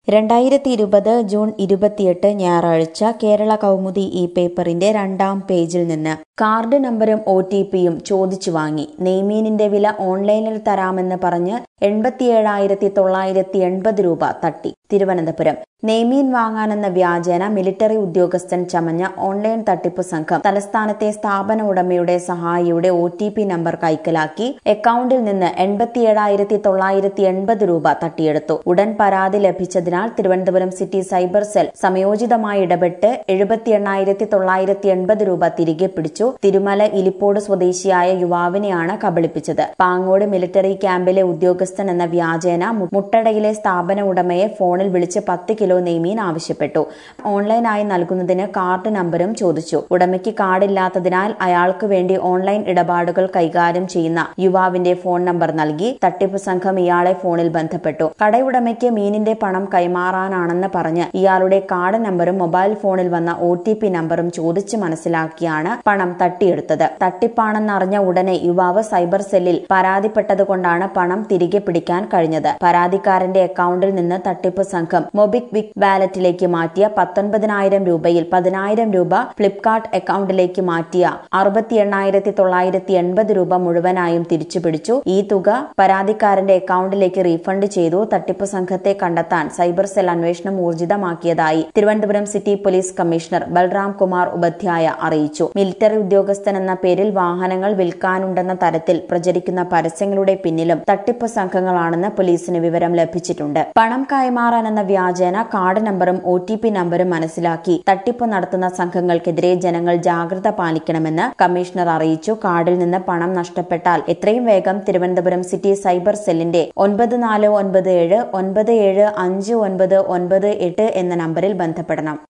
രണ്ടായിരത്തി ഇരുപത് ജൂൺ ഇരുപത്തിയെട്ട് ഞായറാഴ്ച കേരള കൗമുദി ഈ പേപ്പറിന്റെ രണ്ടാം പേജിൽ നിന്ന് കാർഡ് നമ്പരും ഒ ടി പിയും ചോദിച്ചു വാങ്ങി നെയ്മീനിന്റെ വില ഓൺലൈനിൽ തരാമെന്ന് പറഞ്ഞ് എൺപത്തിയേഴായിരത്തി തൊള്ളായിരത്തി എൺപത് രൂപ തട്ടി തിരുവനന്തപുരം നെയ്മീൻ വാങ്ങാനെന്ന വ്യാജേന മിലിറ്ററി ഉദ്യോഗസ്ഥൻ ചമഞ്ഞ ഓൺലൈൻ തട്ടിപ്പ് സംഘം തലസ്ഥാനത്തെ സ്ഥാപന ഉടമയുടെ സഹായിയുടെ ഒ ടി പി നമ്പർ കൈക്കലാക്കി അക്കൌണ്ടിൽ നിന്ന് എൺപത്തിയേഴായിരത്തി തൊള്ളായിരത്തി എൺപത് രൂപ തട്ടിയെടുത്തു ഉടൻ പരാതി ലഭിച്ചതിനാൽ തിരുവനന്തപുരം സിറ്റി സൈബർ സെൽ സമയോചിതമായി ഇടപെട്ട് എഴുപത്തി എണ്ണായിരത്തി തൊള്ളായിരത്തി എൺപത് രൂപ തിരികെ പിടിച്ചു തിരുമല ഇലിപ്പോട് സ്വദേശിയായ യുവാവിനെയാണ് കബളിപ്പിച്ചത് പാങ്ങോട് മിലിറ്ററി ക്യാമ്പിലെ ഉദ്യോഗസ്ഥൻ എന്ന വ്യാജേന മുട്ടടയിലെ സ്ഥാപന ഉടമയെ ഫോണിൽ വിളിച്ച് പത്ത് കിലോ നെയ്മീൻ ആവശ്യപ്പെട്ടു ഓൺലൈനായി നൽകുന്നതിന് കാർഡ് നമ്പരും ചോദിച്ചു ഉടമയ്ക്ക് കാർഡില്ലാത്തതിനാൽ അയാൾക്ക് വേണ്ടി ഓൺലൈൻ ഇടപാടുകൾ കൈകാര്യം ചെയ്യുന്ന യുവാവിന്റെ ഫോൺ നമ്പർ നൽകി തട്ടിപ്പ് സംഘം ഇയാളെ ഫോണിൽ ബന്ധപ്പെട്ടു കടയുടമയ്ക്ക് മീനിന്റെ പണം കൈമാറാനാണെന്ന് പറഞ്ഞ് ഇയാളുടെ കാർഡ് നമ്പറും മൊബൈൽ ഫോണിൽ വന്ന ഒ ടി പി നമ്പറും ചോദിച്ച് മനസ്സിലാക്കിയാണ് പണം തട്ടിയെടുത്തത് തട്ടിപ്പാണെന്നറിഞ്ഞ ഉടനെ യുവാവ് സൈബർ സെല്ലിൽ പരാതിപ്പെട്ടതുകൊണ്ടാണ് പണം തിരികെ പിടിക്കാൻ കഴിഞ്ഞത് പരാതിക്കാരന്റെ അക്കൌണ്ടിൽ നിന്ന് തട്ടിപ്പ് സംഘം മൊബിക് വിക് വാലറ്റിലേക്ക് മാറ്റിയ പത്തൊൻപതിനായിരം രൂപയിൽ പതിനായിരം രൂപ ഫ്ലിപ്കാർട്ട് അക്കൌണ്ടിലേക്ക് മാറ്റിയ അറുപത്തി എണ്ണായിരത്തി തൊള്ളായിരത്തി എൺപത് രൂപ മുഴുവനായും തിരിച്ചുപിടിച്ചു ഈ തുക പരാതിക്കാരന്റെ അക്കൌണ്ടിലേക്ക് റീഫണ്ട് ചെയ്തു തട്ടിപ്പ് സംഘത്തെ കണ്ടെത്താൻ സൈബർ സെൽ അന്വേഷണം ഊർജിതമാക്കിയതായി Thiruvananthapuram city police commissioner Balram Kumar Upadhyay അറിയിച്ചു മിലിറ്ററി ഉദ്യോഗസ്ഥൻ എന്ന പേരിൽ വാഹനങ്ങൾ വിൽക്കാനുണ്ടെന്ന തരത്തിൽ പ്രചരിക്കുന്ന പരസ്യങ്ങളുടെ പിന്നിലും തട്ടിപ്പ് സംഘങ്ങളാണെന്ന് പോലീസിന് വിവരം ലഭിച്ചിട്ടുണ്ട് പണം കൈമാറാനെന്ന വ്യാജേന കാർഡ് നമ്പറും ഒ ടി പി നമ്പറും മനസ്സിലാക്കി തട്ടിപ്പ് നടത്തുന്ന സംഘങ്ങൾക്കെതിരെ ജനങ്ങൾ ജാഗ്രത പാലിക്കണമെന്ന് കമ്മീഷണർ അറിയിച്ചു കാർഡിൽ നിന്ന് പണം നഷ്ടപ്പെട്ടാൽ എത്രയും വേഗം തിരുവനന്തപുരം സിറ്റി സൈബർ സെല്ലിന്റെ ഒൻപത് നാല് ഒൻപത് ഏഴ് ഒൻപത് ഏഴ് അഞ്ച് ഒൻപത് ഒൻപത് എട്ട് എന്ന നമ്പറിൽ ബന്ധപ്പെടണം